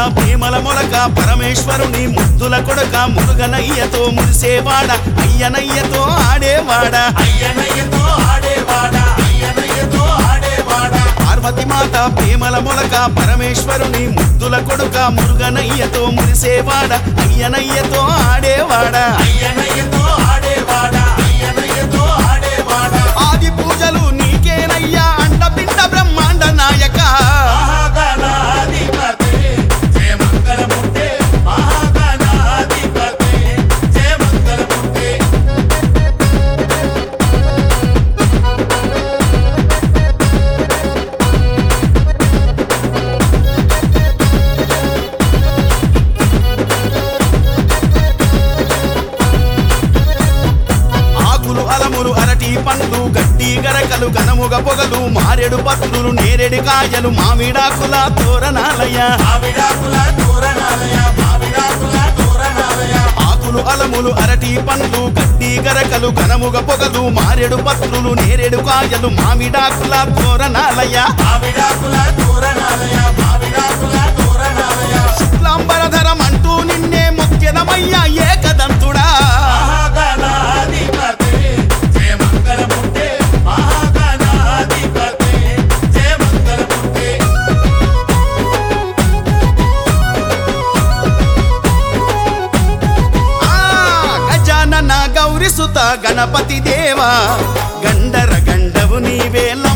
ప్రేమల మొలక పరమేశ్వరుని ముద్దుల కొడక మురుగనయ్యతో మురిసేవాడ అయ్యనయ్యతో ఆడేవాడ అయ్యనయ్యతో ఆడేవాడ అయ్యనయ్యతో ఆడేవాడ పార్వతి మాత ప్రేమల మొలక పరమేశ్వరుని ముద్దుల కొడుక మురుగనయ్యతో మురిసేవాడ అయ్యనయ్యతో ఆడేవాడ అయ్యనయ్యతో ఆడేవాడ అయ్యనయ్యతో ఆడేవాడ ఆది పూజలు నీకేనయ్యా అండపిండ బ్రహ్మాండ నాయక మహాగణాధిపతే జయ మంగళమూర్తే మహాగణాధిపతే జయ మంగళమూర్తే ఆకులు అలములు అరటి పండ్లు గడ్డి గరకలు గనముగ పొగలు మారెడు పత్రులు నేరెడి కాయలు మామిడాకుల తోరణాలయ మావిడాకుల తోరణాలయ మావిడాకుల తోరణాలయ ఆకులు అలములు అరటి పండ్లు గడ్డి గరకలు గనముగ పొగలు మారెడు పత్రులు నేరెడు కాయలు మామిడాకుల తోరణాలయ మావిడాకుల తోరణాలయ మావిడాకుల తోరణాలయ శుక్లాంబరధరం అంటూ నిన్నే మొక్కెదమయ్యా ఏకదంతుడా మహాగణాధిపతే జయ మంగళమూర్తే మహాగణాధిపతే జయ మంగళమూర్తే ఆ గజానన గౌరి సుత గణపతి దేవా గండర గండవు నీవేలా